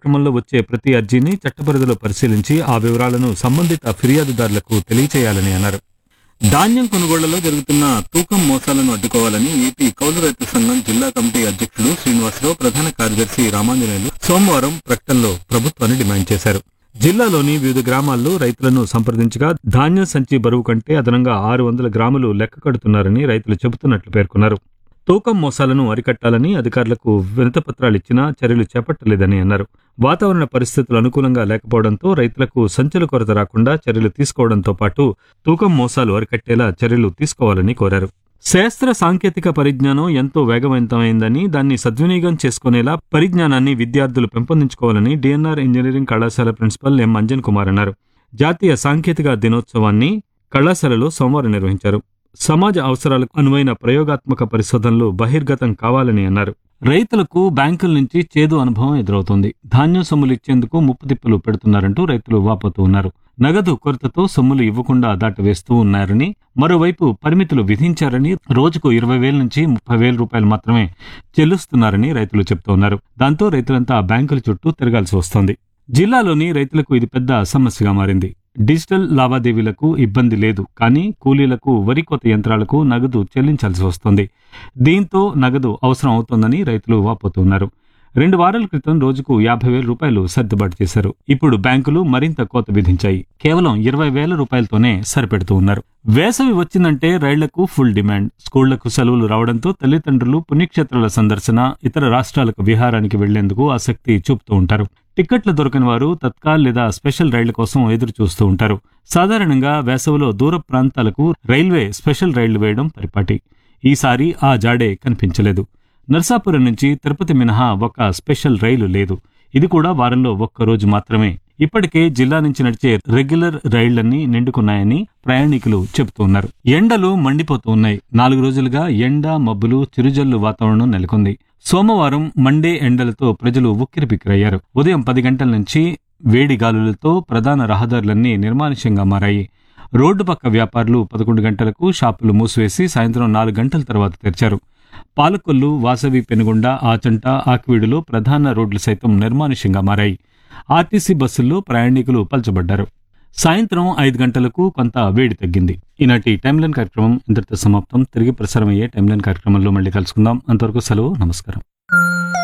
కార్యక్రమంలో వచ్చే ప్రతి అర్జీని చట్టపరిధిలో పరిశీలించి ఆ వివరాలను సంబంధిత ఫిర్యాదుదారులకు తెలియచేయాలని అన్నారు ధాన్యం కొనుగోళ్లలో జరుగుతున్న తూకం మోసాలను అడ్డుకోవాలని ఏపీ కౌలు రైతు సంఘం జిల్లా కమిటీ అధ్యక్షుడు శ్రీనివాసరావు ప్రధాన కార్యదర్శి రామాంజనేయులు సోమవారం ప్రకటనలో ప్రభుత్వాన్ని డిమాండ్ చేశారు జిల్లాలోని వివిధ గ్రామాల్లో రైతులను సంప్రదించగా ధాన్యం సంచి బరువు కంటే అదనంగా ఆరు వందల గ్రాములు లెక్క కడుతున్నారని రైతులు చెబుతున్నట్లు పేర్కొన్నారు తూకం మోసాలను అరికట్టాలని అధికారులకు వినతపత్రాలు ఇచ్చినా చర్యలు చేపట్టలేదని అన్నారు వాతావరణ పరిస్థితులు అనుకూలంగా లేకపోవడంతో రైతులకు సంచుల కొరత రాకుండా చర్యలు తీసుకోవడంతో పాటు తూకం మోసాలు అరికట్టేలా చర్యలు తీసుకోవాలని కోరారు శాస్త్ర సాంకేతిక పరిజ్ఞానం ఎంతో వేగవంతమైందని దాన్ని సద్వినియోగం చేసుకునేలా పరిజ్ఞానాన్ని విద్యార్థులు పెంపొందించుకోవాలని డిఎన్ఆర్ ఇంజనీరింగ్ కళాశాల ప్రిన్సిపల్ ఎం అంజన్ కుమార్ అన్నారు జాతీయ సాంకేతిక దినోత్సవాన్ని కళాశాలలో సోమవారం నిర్వహించారు సమాజ అవసరాలకు అనువైన ప్రయోగాత్మక పరిశోధనలు బహిర్గతం కావాలని అన్నారు రైతులకు బ్యాంకుల నుంచి చేదు అనుభవం ఎదురవుతోంది ధాన్యం సొమ్ములు ఇచ్చేందుకు ముప్పు తిప్పలు పెడుతున్నారంటూ రైతులు వాపోతూ ఉన్నారు నగదు కొరతతో సొమ్ములు ఇవ్వకుండా దాటవేస్తూ ఉన్నారని మరోవైపు పరిమితులు విధించారని రోజుకు ఇరవై వేల నుంచి ముప్పై వేల రూపాయలు మాత్రమే చెల్లిస్తున్నారని రైతులు చెబుతున్నారు దాంతో రైతులంతా బ్యాంకుల చుట్టూ తిరగాల్సి వస్తోంది జిల్లాలోని రైతులకు ఇది పెద్ద సమస్యగా మారింది డిజిటల్ లావాదేవీలకు ఇబ్బంది లేదు కానీ కూలీలకు వరి కోత యంత్రాలకు నగదు చెల్లించాల్సి వస్తోంది దీంతో నగదు అవసరం అవుతోందని రైతులు వాపోతున్నారు రెండు వారాల క్రితం రోజుకు యాభై వేల రూపాయలు సర్దుబాటు చేశారు ఇప్పుడు బ్యాంకులు మరింత కోత విధించాయి కేవలం ఇరవై వేల రూపాయలతోనే సరిపెడుతూ ఉన్నారు వేసవి వచ్చిందంటే రైళ్లకు ఫుల్ డిమాండ్ స్కూళ్లకు సెలవులు రావడంతో తల్లిదండ్రులు పుణ్యక్షేత్రాల సందర్శన ఇతర రాష్ట్రాలకు విహారానికి వెళ్లేందుకు ఆసక్తి చూపుతూ ఉంటారు టిక్కెట్లు దొరకని వారు తత్కాల్ లేదా స్పెషల్ రైళ్ల కోసం ఎదురు చూస్తూ ఉంటారు సాధారణంగా వేసవిలో దూర ప్రాంతాలకు రైల్వే స్పెషల్ రైళ్లు వేయడం పరిపాటి ఈసారి ఆ జాడే కనిపించలేదు నర్సాపురం నుంచి తిరుపతి మినహా ఒక స్పెషల్ రైలు లేదు ఇది కూడా వారంలో ఒక్క రోజు మాత్రమే ఇప్పటికే జిల్లా నుంచి నడిచే రెగ్యులర్ రైళ్లన్నీ నిండుకున్నాయని ప్రయాణికులు చెబుతున్నారు ఎండలు మండిపోతూ ఉన్నాయి నాలుగు రోజులుగా ఎండ మబ్బులు చిరుజల్లు వాతావరణం నెలకొంది సోమవారం మండే ఎండలతో ప్రజలు ఉక్కిరిపిక్కిరయ్యారు ఉదయం పది గంటల నుంచి వేడి గాలులతో ప్రధాన రహదారులన్నీ నిర్మానుష్యంగా మారాయి రోడ్డు పక్క వ్యాపారులు పదకొండు గంటలకు షాపులు మూసివేసి సాయంత్రం నాలుగు గంటల తర్వాత తెరిచారు పాలకొల్లు వాసవి పెనుగొండ ఆచంట ఆకివీడులో ప్రధాన రోడ్లు సైతం నిర్మానుష్యంగా మారాయి ఆర్టీసీ బస్సుల్లో ప్రయాణికులు పల్చబడ్డారు సాయంత్రం ఐదు గంటలకు కొంత వేడి తగ్గింది ఈనాటి టైమ్లైన్ కార్యక్రమం ఇంతటితో సమాప్తం తిరిగి ప్రసారం అయ్యే టైమ్లైన్ కార్యక్రమంలో మళ్ళీ కలుసుకుందాం అంతవరకు సెలవు నమస్కారం